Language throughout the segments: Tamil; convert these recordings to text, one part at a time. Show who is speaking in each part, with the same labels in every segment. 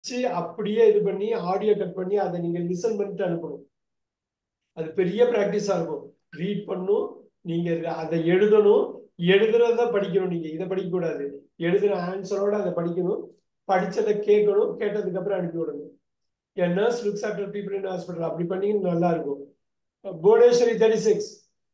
Speaker 1: வச்சு அப்படியே இது பண்ணி ஆடியோ கட் பண்ணி அதை நீங்க லிசன் பண்ணிட்டு அனுப்பணும் அது பெரிய ப்ராக்டிஸா இருக்கும் ரீட் பண்ணும் நீங்க அதை எழுதணும் எழுதுறத படிக்கணும் நீங்க இதை படிக்க கூடாது எழுதுற ஆன்சரோட அதை படிக்கணும் படிச்சதை கேட்கணும் கேட்டதுக்கு அப்புறம் அனுப்பி விடணும் an nurse looks after people in hospital அப்படி பண்ணீங்கன்னா நல்லா இருக்கும் Bhuvaneswari thirty six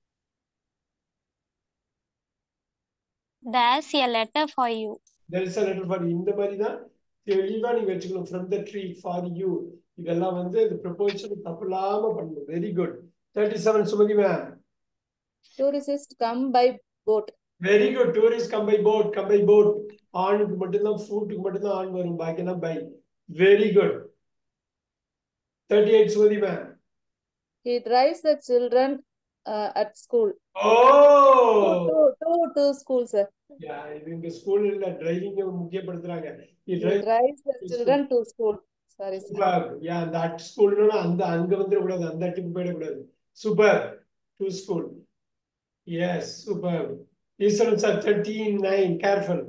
Speaker 2: There's a letter for you.
Speaker 1: there is a letter for you. இந்த மாதிரி தான் தெளிவா நீங்க வச்சுக்கணும் from the tree for you இதெல்லாம் வந்து இந்த ப்ரொபோசல் தப்பு இல்லாம பண்ணணும் very good thirty seven Sumathi ma'am
Speaker 3: Tourists come by boat.
Speaker 1: Very good tourist come by boat come by boat ஆணுக்கு மட்டும்தான் ஃபுட்டுக்கு மட்டும்தான் ஆண் வரும் பாக்கியெல்லாம் by very good thirty eight Sumathi ma'am
Speaker 3: He drives the children uh, at school.
Speaker 1: ஓ
Speaker 3: Two, two, two schools, sir.
Speaker 1: Yeah, இது இங்க ஸ்கூல் இல்ல டிரைவிங் முக்கியப்படுத்துறாங்க He
Speaker 3: He
Speaker 1: drives
Speaker 3: drives the
Speaker 1: to
Speaker 3: children to school. Sorry, sir.
Speaker 1: Super yeah அந்த அட் ஸ்கூல்னா அந்த அங்க வந்துடக்கூடாது அந்த அட்டுக்கு போயிடக்கூடாது super to school yes super Eswaran sir thirteen nine careful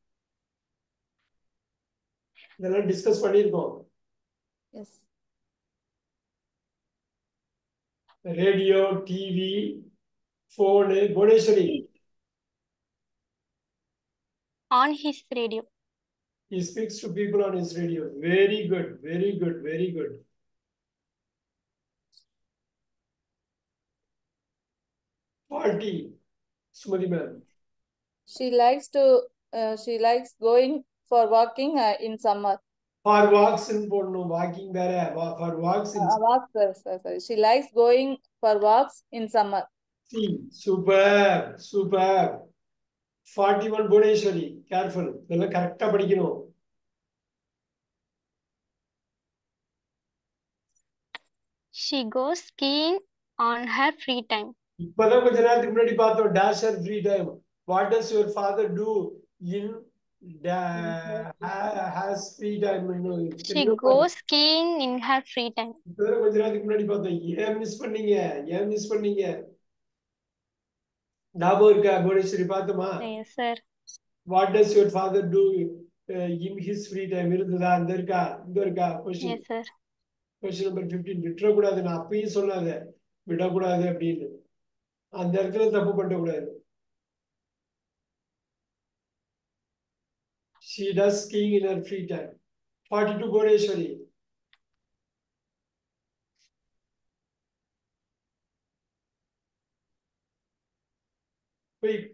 Speaker 1: இதெல்லாம் டிஸ்கஸ் பண்ணியிருக்கோம்
Speaker 3: Yes.
Speaker 1: Radio TV phone Bhuvaneswari
Speaker 2: On his radio.
Speaker 1: he speaks to people on his radio very good very good very good Forty, Sumati ma'am.
Speaker 3: She likes to, uh, she likes going for walking uh, in summer.
Speaker 1: For walks in போடணும் walking வேற wa- for walks in
Speaker 3: Uh, walks, sir, sir, sorry. She likes going for walks in summer.
Speaker 1: sea. Super, super. Forty one Bhuvaneswari careful இதெல்லாம் கரெக்டா படிக்கணும்
Speaker 2: She goes skiing on her free time.
Speaker 1: இப்பதான் கொஞ்ச நேரத்துக்கு முன்னாடி பார்த்தோம் dash her free time what does your father do in da- ha- has free time ன்னு
Speaker 2: She
Speaker 1: தெரியும்
Speaker 2: goes skiing in her free time.
Speaker 1: இப்பதான் கொஞ்ச நேரத்துக்கு முன்னாடி பார்த்தோம் ஏன் மிஸ் பண்ணீங்க ஏன் மிஸ் பண்ணீங்க ஞாபகம் இருக்கா புவனேஸ்வரி பார்த்தோமா
Speaker 2: Yes, sir.
Speaker 1: What does your father do in his free time இருந்ததா இந்த இருக்கா இந்த இருக்கா question
Speaker 2: Yes, sir.
Speaker 1: Question number fifteen விட்டுறக்கூடாது நான் அப்பயும் சொல்லாத விடக்கூடாது அப்படின்னு அந்த இடத்துல தப்பு பண்ணக்கூடாது she does skiing in her free time 42 Bhuvaneswari போய்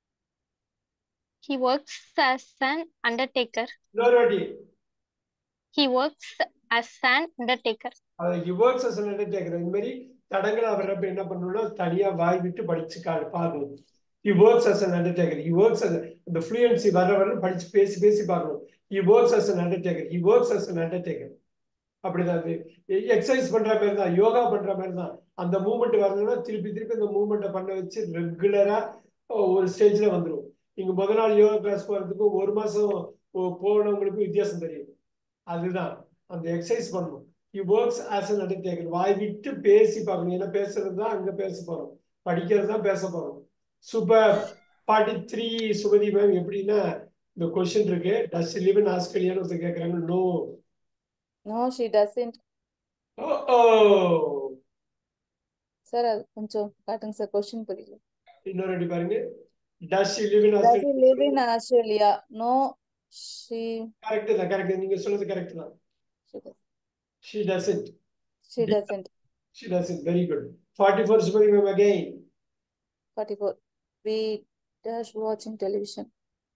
Speaker 2: He works as an undertaker.
Speaker 1: இன்னொரு வாட்டி
Speaker 2: He works as an undertaker.
Speaker 1: அது he works as an undertaker இந்த மாதிரி தடங்களா வர்றப்ப என்ன பண்ணணும்னா தனியா வாய் விட்டு படிச்சு கா பார்க்கணும் he works as an undertaker he works as a- இந்த fluency வர வர படிச்சு பேசி பேசி பார்க்கணும் he works as an undertaker he works as an undertaker அப்படிதான் அது எக்ஸசைஸ் பண்ற மாதிரி தான் யோகா பண்ற மாதிரி தான் அந்த மூமெண்ட் வரணும்னா திருப்பி திருப்பி இந்த மூமெண்ட்டை பண்ண வச்சு ரெகுலரா ஒரு ஸ்டேஜ்ல வந்துடும் நீங்க முத நாள் யோகா கிளாஸ் போறதுக்கும் ஒரு மாசம் போ- போனவங்களுக்கும் வித்தியாசம் தெரியும் அதுதான் அந்த எக்ஸசைஸ் பண்ணணும் he works as an undertaker வாய் விட்டு பேசி பார்க்கணும் ஏன்னா பேசுறது தான் அங்க பேச போறோம் படிக்கிறது தான் பேச போறோம் super forty three Sumathi ma'am எப்படின்னா இந்த கொஸ்டின் இருக்கு டஸ் லிவ் இன் ஆஸ்திரேலியான்னு ஒருத்தர் கேட்கறாங்க நோ
Speaker 3: No, she doesn't.
Speaker 1: ஓ
Speaker 3: சார் அது கொஞ்சம் காட்டுங்க சார் கொஸ்டின் புரியல
Speaker 1: இன்னொரு வாட்டி பாருங்க does live in
Speaker 3: Does he live in
Speaker 1: Australia
Speaker 3: Australia? No, she
Speaker 1: correct தான் கரெக்ட் நீங்க சொன்னது கரெக்ட் தான்
Speaker 3: she, does-
Speaker 1: she doesn't
Speaker 3: she doesn't.
Speaker 1: She doesn't very good forty four Sumathi ma'am again
Speaker 3: 44. We dash watching television.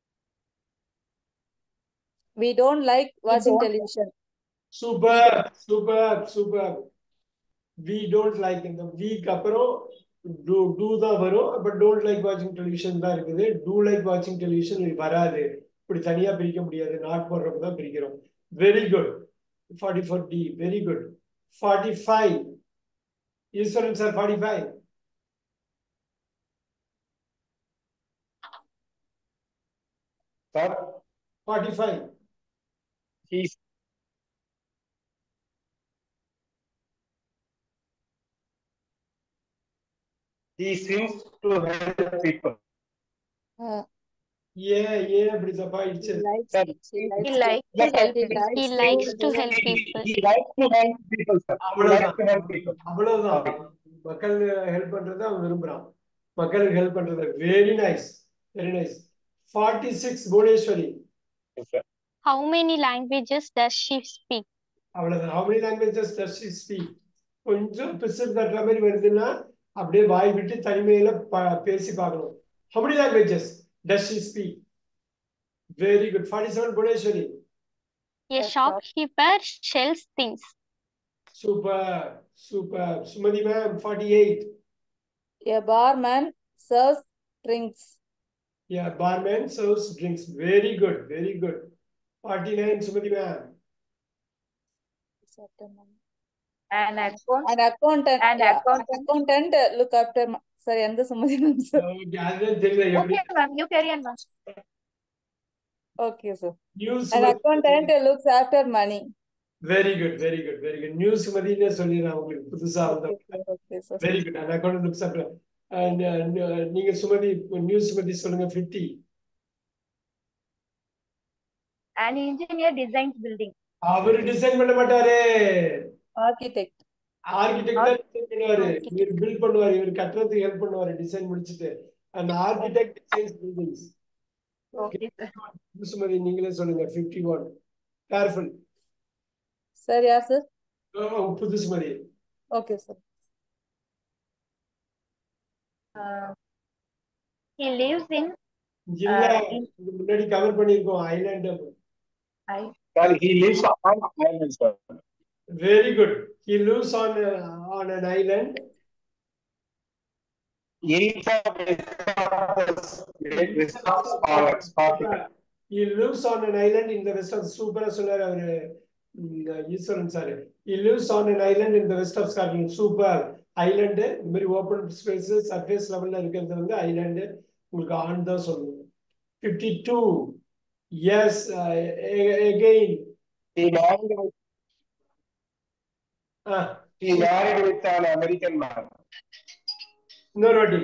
Speaker 3: We don't like watching
Speaker 1: don't-
Speaker 3: television.
Speaker 1: Super super super we don't like இந்த வீக் அப்புறம் டூ டூ தான் வரும் பட் டோன்ட் லைக் வாட்சிங் டெலிவிஷன் தான் இருக்குது டூ லைக் வாட்சிங் டெலிவிஷன் வராது இப்படி தனியா பிரிக்க முடியாது நாட் போடுறப்ப தான் பிரிக்கிறோம் very good forty four D very good forty five Eswaran sir forty five
Speaker 4: Sir,
Speaker 1: forty five
Speaker 4: he he seems to help people.
Speaker 3: Uh,
Speaker 1: ஏன் ஏன் அப்படி தப்பாயிடுச்சு
Speaker 3: He likes,
Speaker 4: Sir,
Speaker 3: she
Speaker 2: He
Speaker 3: likes
Speaker 2: likes
Speaker 3: to,
Speaker 2: to help
Speaker 3: he
Speaker 2: people.
Speaker 3: likes
Speaker 2: He
Speaker 3: to
Speaker 2: likes to help
Speaker 3: help
Speaker 2: people.
Speaker 4: he likes to help people, sir. He likes to help people.
Speaker 1: அவ்வளவுதான் மக்கள் ஹெல்ப் பண்றதை அவன் விரும்புறான் மக்களுக்கு ஹெல்ப் பண்றது very nice very nice forty six Bhuvaneswari
Speaker 4: Yes, sir.
Speaker 2: How many languages does she speak?
Speaker 1: அவ்வளவுதான் how many languages does she speak கொஞ்சம் பிசில் தட்டுற மாதிரி வருதுன்னா அப்படியே வாய் விட்டு தனிமையில ப- பேசி பார்க்கணும் how many languages does she speak very good 47 Bhuvaneswari
Speaker 2: A shopkeeper sells things.
Speaker 1: Super super Sumathi ma'am 48
Speaker 3: A barman serves drinks.
Speaker 1: yeah barman serves drinks very good very good 49 Sumathi ma'am
Speaker 5: An account,
Speaker 3: An accountant,
Speaker 5: An
Speaker 3: yeah,
Speaker 5: accountant.
Speaker 3: accountant look after, ma- sorry, எந்த சுமதி ma'am sir.
Speaker 1: Okay, அதுதான் தெரியல எப்படி
Speaker 5: okay ma'am, you carry on ma'am.
Speaker 3: Okay, sir.
Speaker 1: News
Speaker 3: An accountant looks after money.
Speaker 1: Very good very good very good news சுமதினே சொல்லிடுறேன் உங்களுக்கு புதுசா
Speaker 3: Okay,
Speaker 1: வந்த
Speaker 3: sir. Okay, sir.
Speaker 1: Very good அந்த அக்கௌண்ட் லுக்ஸ் அப் நீங்க சுமதி நியூஸ் சுமதி சொல்லுங்க 50
Speaker 5: An engineer designs building.
Speaker 1: அவர் டிசைன் பண்ண மாட்டாரே
Speaker 3: Architect.
Speaker 1: ஆர்கிடெக்ட் தான் டிசைன் பண்ணுவாரு
Speaker 2: Architect.
Speaker 1: இவர் பில்ட் பண்ணுவாரு இவர் கட்டுறதுக்கு ஹெல்ப் பண்ணுவாரு டிசைன் முடிச்சிட்டு அந்த architect designs buildings
Speaker 5: Okay, sir.
Speaker 1: Sumathi நீங்களே சொல்லுங்க 51 கேர்ஃபுல்
Speaker 3: Sir, yeah, sir.
Speaker 1: புது Sumathi
Speaker 3: Okay, sir.
Speaker 5: Uh, he lives in
Speaker 1: இல்ல
Speaker 5: Uh, in-
Speaker 1: இது முன்னாடி கவர் பண்ணிருக்கோம் island
Speaker 5: I.
Speaker 4: Sir, he lives on island, sir.
Speaker 1: Very good he lives on on an island
Speaker 4: Each of his resorts are Scotland.
Speaker 1: he lives on an island in the west of சூப்பரா சொன்னாரு அவரு ம், Eswaran sir he lives on an island in the west of Scotland super island இந்த மாதிரி ஓப்பன் ஸ்பேஸ் சர்ஃபேஸ் லெவல்ல இருக்கிறது வந்து ஐலாண்டு உங்களுக்கு ஆன் தான் சொல்லுவோம் fifty two yes again
Speaker 4: He married with, he married with an American man.
Speaker 1: இன்னொரு வாட்டி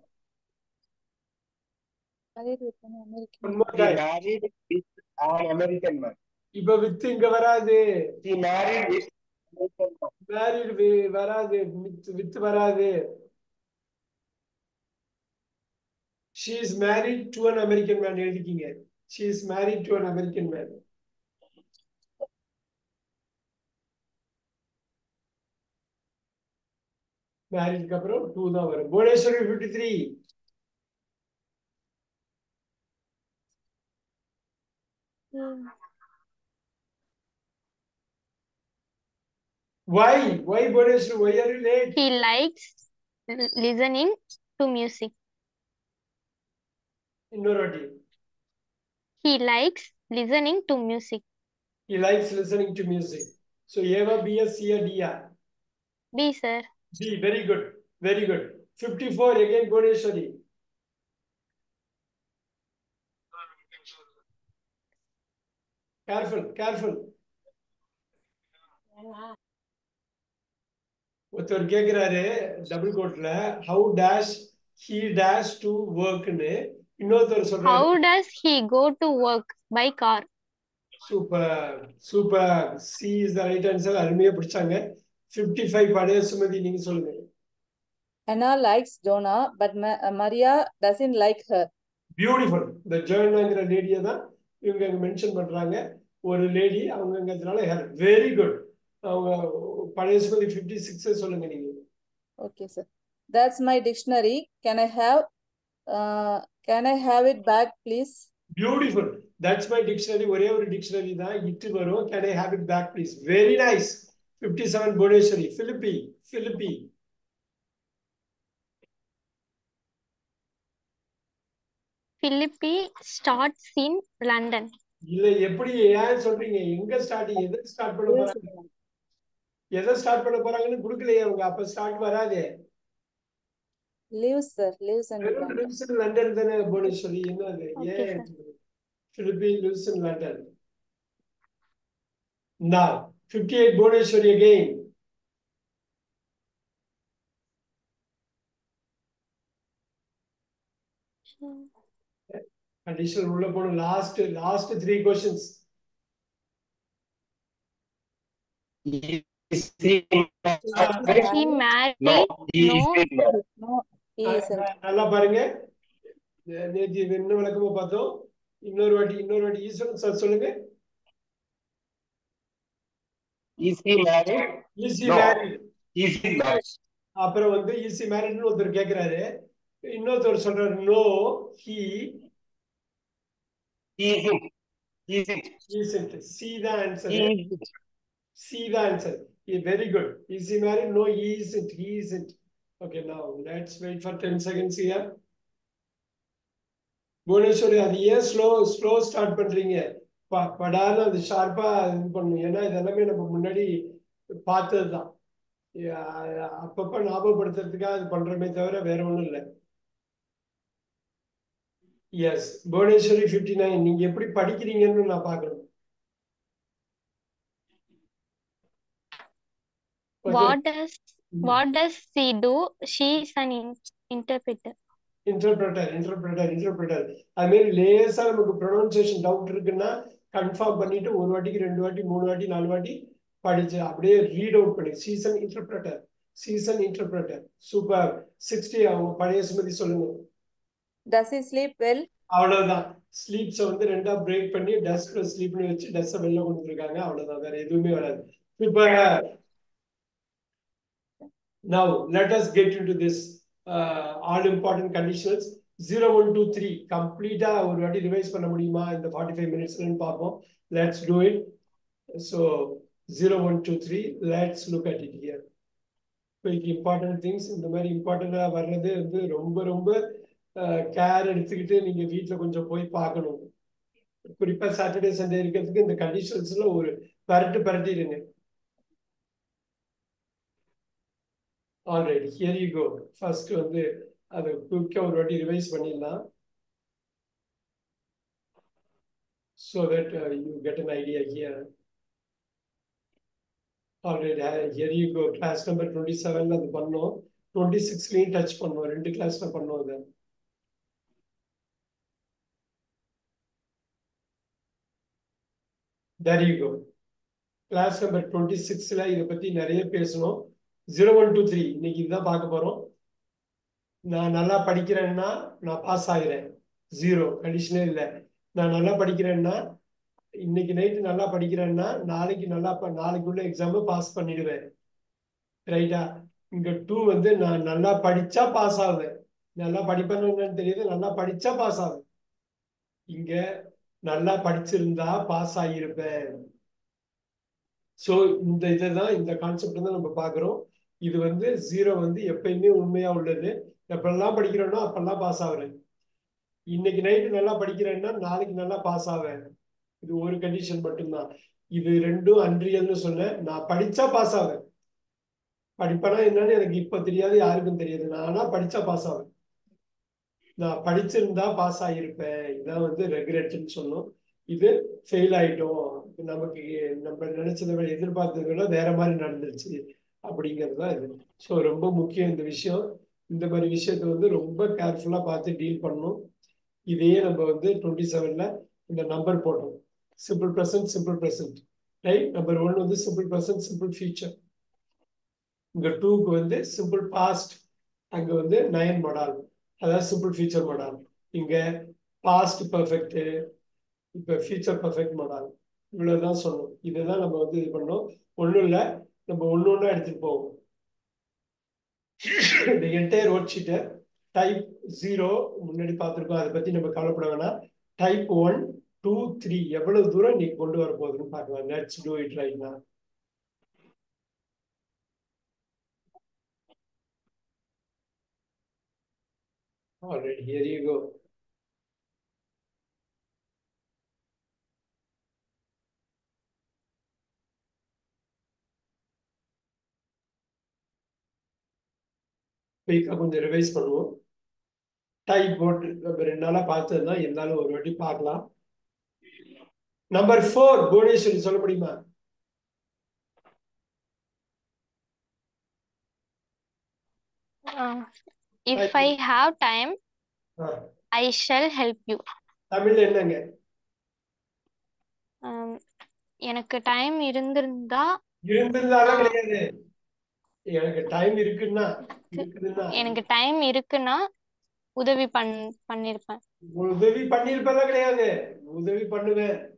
Speaker 3: Married with an American.
Speaker 1: One more
Speaker 4: He
Speaker 1: time.
Speaker 4: married with an American man.
Speaker 1: இப்ப வித்து இங்க வராது
Speaker 4: He married with American man.
Speaker 1: Married வராது வித்து வித்து வராது she is married to an american man எழுதிக்கிங்க she is married to an american man மேரிட்க்கு அப்புறம் டூ தான் வரும் Bhuvaneswari fifty three why why Bhuvaneswari why are you late
Speaker 2: He likes l- listening to music.
Speaker 1: இன்னொரு வாட்டி
Speaker 2: He likes listening to music.
Speaker 1: he likes listening to music so ஏவா பிஎஸ் சியா டியா
Speaker 2: B, sir.
Speaker 1: B, very good, very good. 54 again, Bhuvneshwari. Careful, careful. ஒருத்தர் கேக்குறாரு டபுள் கோட்ல how dash he dash to ஒர்க்னு இன்னொருத்தர் சொல்றாரு
Speaker 2: How does he go to work? By car.
Speaker 1: Super super C is the right answer அருமையா பிடிச்சாங்க 55 ஃபைவ் பழைய சுமதி நீங்க சொல்லுங்க
Speaker 3: Anna likes Jonah, but Ma- uh, Maria doesn't like her.
Speaker 1: Beautiful இந்த ஜேர்னாங்கிற லேடியை தான் இவங்க அங்க மென்ஷன் பண்றாங்க ஒரு லேடி அவங்கங்கிறதுனால வெரி குட் அவங்க பழைய சுமதி ஃபிஃப்டி சிக்ஸே சொல்லுங்க நீங்க
Speaker 3: Okay, sir. That's my dictionary. Can I have, uh, can I have it back, please?
Speaker 1: Beautiful that's my dictionary ஒரே ஒரு டிக்ஷனரி தான் இட்டு வரும் can I have it back please very nice fifty seven Bhuvaneswari Philippi Philippi
Speaker 2: Philippi starts in London.
Speaker 1: இல்ல எப்படி ஏன் சொல்றீங்க எங்க ஸ்டார்டிங் எதை ஸ்டார்ட் பண்ண போறாங்க எதை ஸ்டார்ட் பண்ண போறாங்கன்னு கொடுக்கலையே அவங்க அப்ப ஸ்டார்ட் வராதே
Speaker 3: Lives, sir. Lives in
Speaker 1: வெறும்
Speaker 3: London.
Speaker 1: lives in லண்டன் தானே புவனேஸ்வரி என்னது
Speaker 2: Okay,
Speaker 1: ஏன் Philippi lives in London Now, 58 Bhuvneshwari again. Conditional உள்ள போகணும் last last three questions
Speaker 4: Is he married?
Speaker 2: He married.
Speaker 4: No, he is
Speaker 2: No.
Speaker 4: not married.
Speaker 3: No, he isn't.
Speaker 1: நல்லா பாருங்க நே- நேத்து இது இன்னும் விளக்கமா பார்த்தோம் இன்னொரு வாட்டி இன்னொரு வாட்டி ஈஸ்வரன் சார் சொல்லுங்க
Speaker 4: Is he married?
Speaker 1: Easy
Speaker 4: No.
Speaker 1: Married
Speaker 4: Is he married?
Speaker 1: அப்புறம் வந்து ஈஸி மேரிட்னு ஒருத்தர் கேக்குறாரு இன்னொருத்தர் சொல்றாரு no he
Speaker 4: He isn't. He isn't.
Speaker 1: isn't C தான் ஆன்சர்
Speaker 4: He isn't.
Speaker 1: சி தான் answer very good is he married no he isn't he isn't okay now let's wait for 10 seconds here Bhuvaneswari அது ஏன் ஸ்லோ ஸ்லோ ஸ்டார்ட் பண்றீங்க ப- படான்னு அது ஷார்ப்பா இது பண்ணணும் ஏன்னா இதெல்லாமே நம்ம முன்னாடி பார்த்ததுதான் யா- அப்பப்ப ஞாபகப்படுத்துறதுக்காக அது பண்றோமே தவிர வேற ஒண்ணும் இல்லை எஸ் புவனேஸ்வரி ஃபிஃப்டி நைன் நீங்க எப்படி படிக்கிறீங்கன்னு நான் பார்க்கணும் Okay.
Speaker 2: What does what does she do? She is an in- interpreter.
Speaker 1: Interpreter interpreter interpreter அது மாதிரி லேசா நமக்கு ப்ரொனவுன்சியேஷன் டவுட் இருக்குன்னா கன்ஃபார்ம் பண்ணிட்டு ஒரு வாட்டிக்கு ரெண்டு வாட்டி மூணு வாட்டி நாலு வாட்டி படிச்சு அப்படியே ரீட் அவுட் பண்ணி she's an interpreter she's an interpreter super sixty அவங்க பழைய சுமதி சொல்லுங்க
Speaker 3: Does he sleep well?
Speaker 1: அவ்வளவுதான் ஸ்லீப்ஸை வந்து ரெண்டா பிரேக் பண்ணி டஸ்ட்ல ஸ்லீப்னு வச்சு டஸ்ட்டை வெளில கொண்டு வந்திருக்காங்க அவ்வளவுதான் வேற எதுவுமே வராது super Now let us get into this uh, all important conditions. 0, 1, 2, 3 கம்ப்ளீட்டா ஒரு வாட்டி ரிவைஸ் பண்ண முடியுமா இந்த 45 மினிட்ஸ்லன்னு பார்ப்போம் let's do it so zero one two three let's look at it here இப்போ இம்பார்ட்டன்ட் திங்ஸ் இந்த மாதிரி இம்பார்ட்டண்டா வர்றது வந்து ரொம்ப ரொம்ப கேர் எடுத்துக்கிட்டு நீங்க வீட்டில் கொஞ்சம் போய் பார்க்கணும் குறிப்பா சாட்டர்டே சண்டே இருக்கிறதுக்கு இந்த கண்டிஷன்ஸ்ல ஒரு பரட்டு பரட்டிடுங்க alright here you go first வந்து அது குயிக்கா ஒரு வாட்டி ரிவைஸ் பண்ணிடலாம் so that uh, you get an idea here. Alright, uh, here you go. Class number 27 ல அது பண்ணோம் 26 லயும் டச் பண்ணோம் ரெண்டு கிளாஸ்ல பண்ணோம் அதை There you go. Class number twenty சிக்ஸ்ல இதை பத்தி நிறைய பேசணும் ஜீரோ ஒன் டூ த்ரீ இன்னைக்கு இதுதான் பார்க்க போறோம் நான் நல்லா படிக்கிறேன்னா நான் பாஸ் ஆகிறேன் ஜீரோ கண்டிஷனே இல்லை நான் நல்லா படிக்கிறேன்னா இன்னைக்கு நைட்டு நல்லா படிக்கிறேன்னா நாளைக்கு நல்லா ப- நாளைக்குள்ள எக்ஸாம் பாஸ் பண்ணிடுவேன் ரைட்டா இங்க டூ வந்து நான் நல்லா படிச்சா பாஸ் ஆகுவேன் நல்லா படிப்பேன்னு என்னன்னு தெரியுது நல்லா படிச்சா பாஸ் ஆகுவேன் இங்க நல்லா படிச்சிருந்தா பாஸ் ஆகியிருப்பேன் சோ இந்த இதுதான் இந்த கான்செப்ட் தான் நம்ம பாக்குறோம் இது வந்து ஜீரோ வந்து எப்பயுமே உண்மையா உள்ளது எப்பெல்லாம் படிக்கிறேனோ அப்பெல்லாம் பாஸ் ஆகுறேன் இன்னைக்கு நைட்டு நல்லா படிக்கிறேன்னா நாளைக்கு நல்லா பாஸ் ஆவேன் இது ஒரு கண்டிஷன் மட்டும்தான் இது ரெண்டும் அன்ரியல்னு சொன்னேன் நான் படிச்சா பாஸ் ஆவேன் படிப்பேனா என்னன்னு எனக்கு இப்ப தெரியாது யாருக்கும் தெரியாது நான் ஆனா படிச்சா பாஸ் ஆவேன் நான் படிச்சிருந்தா பாஸ் ஆகியிருப்பேன் இதான் வந்து ரெகுலேட்னு சொன்னோம் இது ஃபெயில் ஆயிட்டோம் நமக்கு நம்ம நினைச்சதை விட எதிர்பார்த்ததை விட வேற மாதிரி நடந்துருச்சு அப்படிங்கிறது தான் இது ஸோ ரொம்ப முக்கியம் இந்த விஷயம் இந்த மாதிரி விஷயத்தை வந்து ரொம்ப கேர்ஃபுல்லா பார்த்து டீல் பண்ணணும் இதையே நம்ம வந்து டுவெண்ட்டி செவன்ல இந்த நம்பர் போட்டோம் simple present simple present right number one வந்து சிம்பிள் ப்ரெசன்ட் சிம்பிள் ஃபியூச்சர் இங்க டூக்கு வந்து சிம்பிள் பாஸ்ட் அங்க வந்து நயன் மொடால் அதாவது சிம்பிள் ஃபியூச்சர் மொடால் இங்க பாஸ்ட் பர்ஃபெக்ட் இப்ப ஃபியூச்சர் பர்ஃபெக்ட் மொடால் இவ்வளவுதான் சொன்னோம் இதுதான் நம்ம வந்து இது பண்ணோம் ஒண்ணும் இல்ல நம்ம ஒண்ணு ஒண்ணா எடுத்துட்டு போவோம் இந்த என்டையர் ஒர்க் ஷீட்டை டைப் ஜீரோ முன்னாடி பார்த்துருக்கோம் அதை பத்தி நம்ம கவலைப்பட வேணாம் டைப் ஒன் டூ த்ரீ எவ்வளவு தூரம் நீ கொண்டு வர போகுதுன்னு பார்க்கலாம் let's do it right now All right, here you go. குயிக்காக கொஞ்சம் ரிவைஸ் பண்ணுவோம் டைப் போட்டு நம்ம ரெண்டு நாளா பார்த்ததுதான் இருந்தாலும் ஒரு வாட்டி பார்க்கலாம் நம்பர் ஃபோர் புவனேஸ்வரி சொல்ல முடியுமா
Speaker 2: Uh, if I have time,
Speaker 1: ah,
Speaker 2: I shall help you.
Speaker 1: தமிழ்ல என்னங்க
Speaker 2: ஆம், எனக்கு டைம் இருந்திருந்தா
Speaker 1: இருந்திருந்தாலும் கிடையாது எனக்கு டைம் இருக்குன்னா இருக்குதுன்னா
Speaker 2: எனக்கு டைம் இருக்குன்னா உதவி பண் பண்ணிருப்பேன்
Speaker 1: உதவி பண்ணியிருப்பதா கிடையாது உதவி பண்ணுவேன்